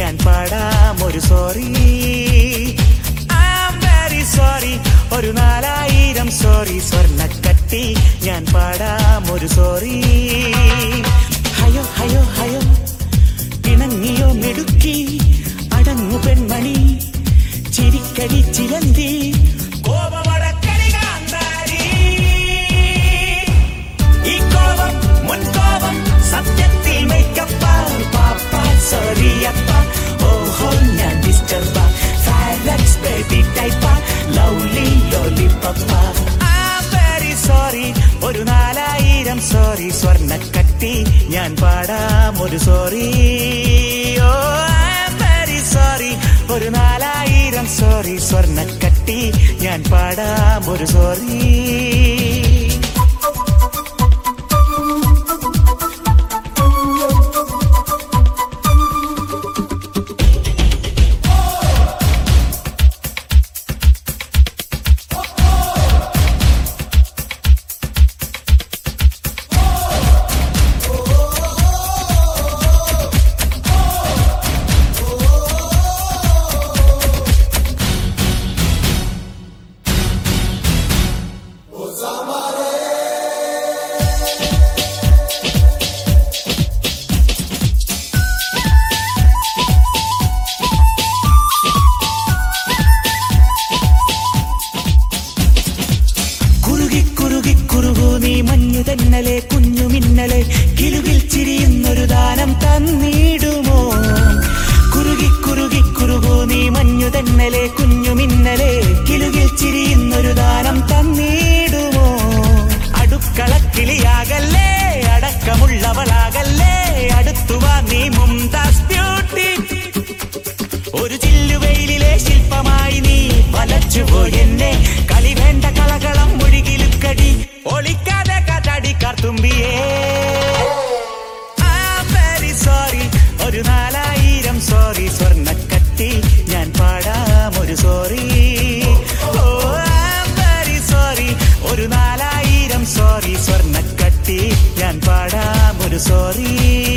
ഞാൻ പാടാം ഒരു സോറി വെരി സോറി ഒരു നാലായിരം സോറി സ്വർണ്ണക്കട്ടി ഞാൻ പാടാം ഒരു സോറി ഹയോ ഹയോ ഹയോ പിണങ്ങിയോ മെടുക്കി അടങ്ങു പെൺമണി ചിരിക്കടി ചിലന്തി കോപമടക്കടി കാന്താരി ഈ കോപം മുൻകോപം സത്യത്തിൽ മേക്കപ്പ പാപ്പ സോറി അപ്പ ഓഹോ ഞാൻ ഡിസ്റ്റർബ ഫാലക്സ് baby type lovely lollipop very sorry ഒരു നാലായിരം സോറി സ്വർണ്ണക്കട്ടി ഞാൻ പാടാം ഒരു സോറി ഓ വെരി സോറി ഒരു നാലായിരം സോറി സ്വർണ്ണക്കട്ടി ഞാൻ പാടാം ഒരു സോറി കുറുകി കുറുകി കുറുകു നീ മഞ്ഞു തെന്നലെ കുഞ്ഞു മിന്നലെ കിലുകിൽ ചിരിയുന്നൊരു ദാനം തന്നിടുമോ കുറുകി കുറുകി കുറുകു നീ മഞ്ഞു തെന്നലെ കുഞ്ഞു മിന്നലെ കിലുകിൽ ചിരിയുന്നൊരു ദാനം തന്നിടുമോ അടുക്കളക്കിളിയാകല്ലേ അടക്കമുള്ളവളാകല്ലേ അടുത്തുവാ നീ മുംതാസ് ബ്യൂട്ടി ഒരു ചില്ലുവെയിലിലെ ശില്പമായി നീ വലച്ചുപോയി എന്നെ കളി വേണ്ട കളകളം മുഴുകിലുക്കടി ഒളിക്കാതെ കാറ്റാടി കാർത്തുമ്പിയേ വെരി സോറി ഒരു നാലായിരം സോറി സ്വർണ്ണക്കട്ടി ഞാൻ പാടാം ഒരു സോറി ഓ വെരി സോറി ഒരു നാലായിരം സോറി സ്വർണ്ണക്കട്ടി ഞാൻ പാടാം ഒരു സോറി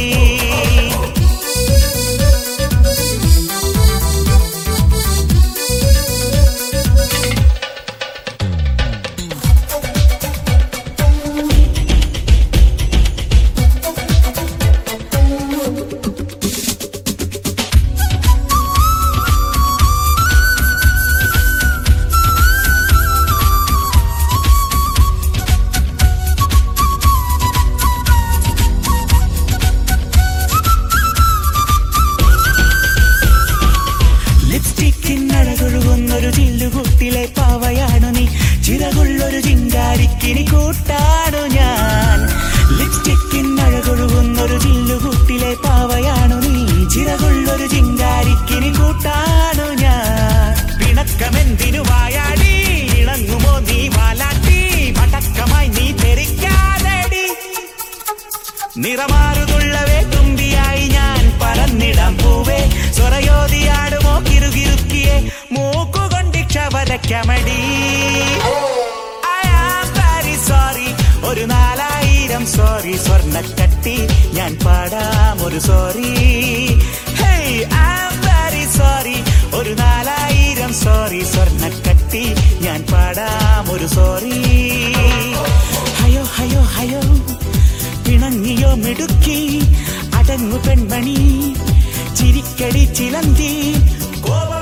ലിപ്സ്റ്റിക്കിനഴകൊഴുകുന്നൊരു ചില്ലുകുട്ടിലെ പാവയാണു നീ ചിറകുള്ളൊരു ചിങ്കാരിക്കിനി കൂട്ടാണു ഞാൻ ലിപ്സ്റ്റിക്കിനഴകൊഴുകുന്നൊരു ചില്ലുകുട്ടിലെ പാവയാണു നീ ചിറകുള്ളൊരു ചിങ്കാരിക്കിനി കൂട്ടാണു ഞാൻ പിണക്കമെന്തിനു വായാടി ഇണങ്ങുമോ നീ വാലാട്ടി പടക്കമായി നീ തെറിക്കാതെടി നിറമാറുതുള്ളവേ തുമ്പിയായി ഞാൻ പറന്നിടാം പൂവേ സ്വരയോതിയാടുമോ കിറുകിറുക്കിയെ മൂക്കുകൊണ്ടിക്ഷവരക്കമടി സോറി ഒരു നാലായിരം സോറി സ്വർണ്ണക്കട്ടി ഞാൻ പാടാം ഒരു സോറി ഹേയ് വെരി സോറി ഒരു നാലായിരം സോറി സ്വർണ്ണക്കട്ടി ഞാൻ പാടാം ഒരു സോറി ഹയോ ഹയോ ഹയോ പിണങ്ങിയോ മിടുക്കി അടങ്ങു പെൺമണി ചിരിക്കടി ചിലന്തി കോപം